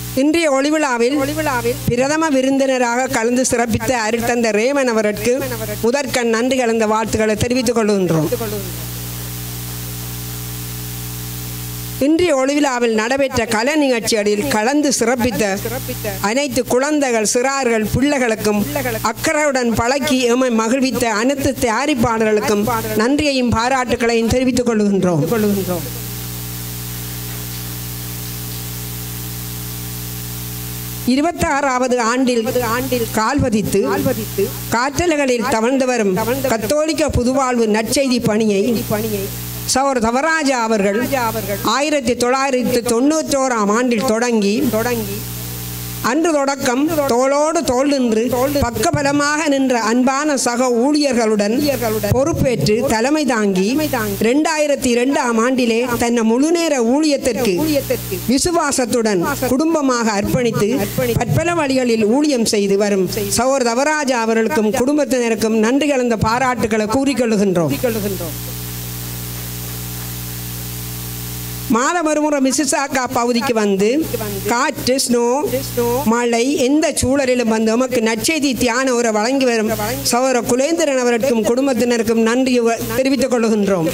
இன்றைய ஒளிவிழாவில் ஒளிவிழாவில் பிரதம விருந்தினராக கலந்து சிறப்பித்த அருட்தந்த ரேமன் அவருக்கு முதற்கண் நன்றி கலந்த வாழ்த்துக்களை தெரிவித்துக் கொள்கின்றோம் இன்றைய ஒளிவிழாவில் நடைபெற்ற கலை நிகழ்ச்சிகளில் கலந்து சிறப்பித்த அனைத்து குழந்தைகள் சிறார்கள் பிள்ளைகளுக்கும் அக்கறையுடன் பழக்கி எம்மை மகிழ்வித்த அனைத்து தயாரிப்பாளர்களுக்கும் நன்றியையும் பாராட்டுகளையும் தெரிவித்துக் கொள்கின்றோம் இருபத்தாறாவது ஆண்டில் ஆண்டில் கால்வதித்து காற்றலைகளில் தவழ்ந்து வரும் கத்தோலிக்க புதுவாழ்வு நற்செய்தி பணியை பணியை சவர் தவராஜா அவர்கள் ஆயிரத்தி தொள்ளாயிரத்தி தொண்ணூற்றோராம் ஆண்டில் தொடங்கி தொடங்கி அன்று தொடக்கம் தோளோடு தோல் நின்று பக்கபலமாக நின்ற அன்பான சக ஊழியர்களுடன் பொறுப்பேற்று தலைமை தாங்கி இரண்டாயிரத்தி இரண்டாம் ஆண்டிலே தன்னை முழுநேர ஊழியத்திற்கு விசுவாசத்துடன் குடும்பமாக அர்ப்பணித்து பற்பல வழிகளில் ஊழியம் செய்து வரும் சௌர் தவராஜா அவர்களுக்கும் குடும்பத்தினருக்கும் நன்றி கலந்த பாராட்டுகளை கூறிக்கொள்கின்றோம் மாதம் ஒருமுறை மிசிசாக்கா பகுதிக்கு வந்து காற்று ஸ்னோ மழை எந்த சூழலிலும் வந்து நமக்கு நற்செய்தி தியான உரை வழங்கி வரும் சௌர குலேந்திரன் அவருக்கும் குடும்பத்தினருக்கும் நன்றி தெரிவித்துக் கொள்கின்றோம்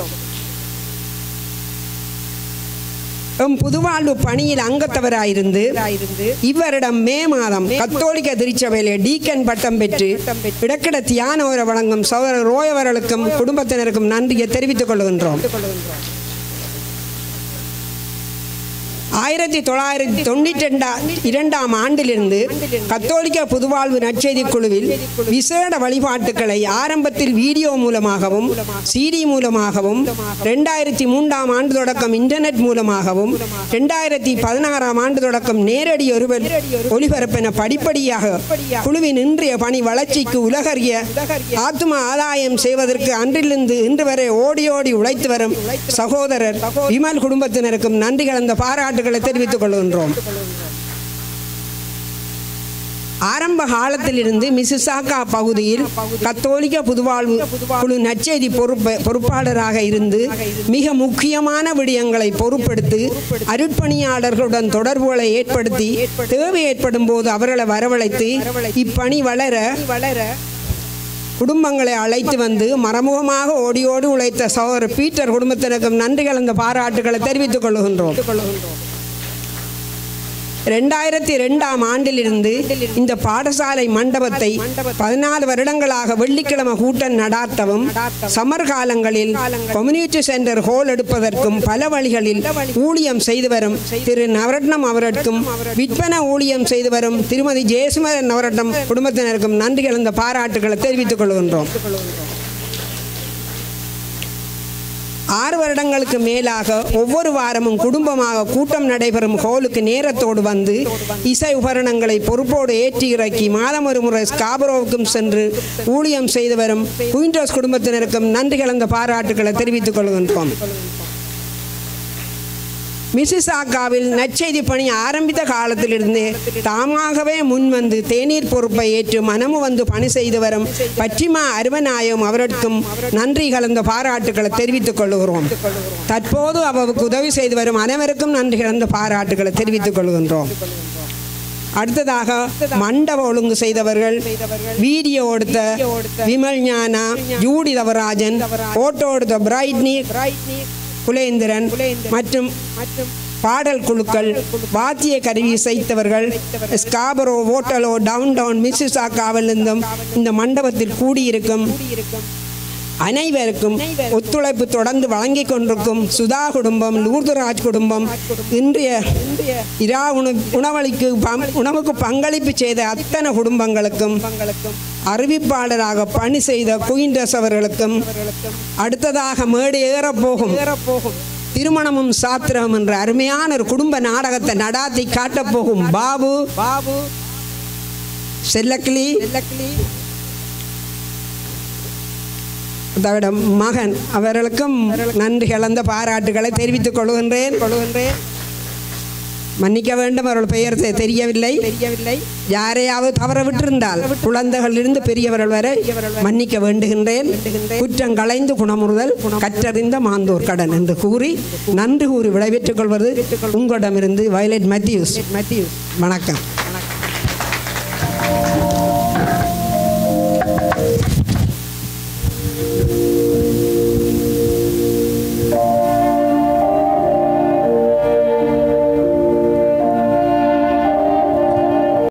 எம் புதுவாழ்வு பணியில் அங்கத்தவராயிருந்து இவரிடம் மே மாதம் கத்தோலிக்க திருச்சபையிலே டீக்கன் பட்டம் பெற்று இடக்கிட தியான உரை வழங்கும் சௌர ரோயவர்களுக்கும் குடும்பத்தினருக்கும் நன்றியை தெரிவித்துக் கொள்கின்றோம் ஆயிரத்தி தொள்ளாயிரத்தி தொண்ணூற்றி ரெண்டா இரண்டாம் ஆண்டிலிருந்து கத்தோலிக்க புதுவாழ்வு நற்செய்தி குழுவில் விசேட வழிபாட்டுகளை ஆரம்பத்தில் வீடியோ மூலமாகவும் சிடி மூலமாகவும் ரெண்டாயிரத்தி மூன்றாம் ஆண்டு தொடக்கம் இன்டர்நெட் மூலமாகவும் ரெண்டாயிரத்தி பதினாறாம் ஆண்டு தொடக்கம் நேரடி ஒருவர் ஒளிபரப்பென படிப்படியாக குழுவின் இன்றைய பணி வளர்ச்சிக்கு உலகறிய ஆத்ம ஆதாயம் செய்வதற்கு அன்றிலிருந்து இன்று வரை ஓடி ஓடி உழைத்து வரும் சகோதரர் விமல் குடும்பத்தினருக்கும் நன்றி கலந்த பாராட்டு பாராட்டுகளை தெரிவித்துக் கொள்கின்றோம் ஆரம்ப காலத்திலிருந்து மிசிசாக்கா பகுதியில் கத்தோலிக்க புதுவாழ்வு குழு நற்செய்தி பொறுப்பு பொறுப்பாளராக இருந்து மிக முக்கியமான விடயங்களை பொறுப்படுத்தி அருட்பணியாளர்களுடன் தொடர்புகளை ஏற்படுத்தி தேவை ஏற்படும் போது அவர்களை வரவழைத்து இப்பணி வளர வளர குடும்பங்களை அழைத்து வந்து மறைமுகமாக ஓடியோடு உழைத்த சகோதரர் பீட்டர் குடும்பத்தினருக்கும் நன்றி கலந்த பாராட்டுகளை தெரிவித்துக் கொள்கின்றோம் ரெண்டாயிரத்தி ரெண்டாம் ஆண்டிலிருந்து இந்த பாடசாலை மண்டபத்தை பதினாலு வருடங்களாக வெள்ளிக்கிழமை கூட்டம் நடாத்தவும் சமர் காலங்களில் கம்யூனிட்டி சென்டர் ஹோல் எடுப்பதற்கும் பல வழிகளில் ஊழியம் செய்து வரும் திரு நவரட்னம் அவருக்கும் விற்பன ஊழியம் செய்து வரும் திருமதி ஜெயசுமரன் நவரட்னம் குடும்பத்தினருக்கும் நன்றி கலந்த பாராட்டுகளை தெரிவித்துக் கொள்கின்றோம் ஆறு வருடங்களுக்கு மேலாக ஒவ்வொரு வாரமும் குடும்பமாக கூட்டம் நடைபெறும் ஹோலுக்கு நேரத்தோடு வந்து இசை உபகரணங்களை பொறுப்போடு ஏற்றி இறக்கி மாதம் ஒரு முறை ஸ்காபரோவுக்கும் சென்று ஊழியம் செய்து வரும் குயின்டோஸ் குடும்பத்தினருக்கும் நன்றி கலந்த பாராட்டுகளை தெரிவித்துக் கொள்கின்றோம் மிசிசாக்காவில் நற்செய்தி பணி ஆரம்பித்த காலத்திலிருந்தே தாமாகவே முன்வந்து தேநீர் பொறுப்பை ஏற்று மனமு வந்து பணி செய்து வரும் பற்றிமா அருவநாயம் அவருக்கும் நன்றி கலந்த பாராட்டுகளை தெரிவித்துக் கொள்கிறோம் தற்போது அவருக்கு உதவி செய்து வரும் அனைவருக்கும் நன்றி கலந்த பாராட்டுகளை தெரிவித்துக் கொள்கின்றோம் அடுத்ததாக மண்டப ஒழுங்கு செய்தவர்கள் வீடியோ எடுத்த விமல் ஞானா ஜூடி தவராஜன் போட்டோ எடுத்த பிரைட்னி குலேந்திரன் மற்றும் பாடல் குழுக்கள் வாத்திய கருவி இசைத்தவர்கள் ஸ்காபரோ ஓட்டலோ டவுன் டவுன் மிஸ்ஸிசாக்காவிலிருந்தும் இந்த மண்டபத்தில் கூடியிருக்கும் அனைவருக்கும் ஒத்துழைப்பு தொடர்ந்து வழங்கிக் கொண்டிருக்கும் சுதா குடும்பம் லூர்துராஜ் குடும்பம் இன்றைய இரா உணவு உணவளிக்கு உணவுக்கு பங்களிப்பு செய்த அத்தனை குடும்பங்களுக்கும் அறிவிப்பாளராக பணி செய்த குயின்டஸ் அவர்களுக்கும் அடுத்ததாக மேடு ஏறப்போகும் திருமணமும் சாத்திரம் என்ற அருமையான ஒரு குடும்ப நாடகத்தை நடாத்தி காட்டப்போகும் பாபு பாபு செல்லக்கிளி செல்லக்கிளி அதோட மகன் அவர்களுக்கும் நன்றி கலந்த பாராட்டுகளை தெரிவித்துக் கொள்கின்றேன் கொள்கின்றேன் மன்னிக்க வேண்டும் அவர்கள் பெயர் தெ- தெரியவில்லை தெரியவில்லை யாரையாவது தவற விட்டிருந்தால் குழந்தைகளிலிருந்து பெரியவர்கள் வரை மன்னிக்க வேண்டுகின்றேன் குற்றம் களைந்து குணமுறுதல் கற்றறிந்த மாந்தோர் கடன் என்று கூறி நன்றி கூறி விடைபெற்றுக் கொள்வது உங்களிடமிருந்து வயலட் மேத்யூஸ் மேத்யூஸ் வணக்கம்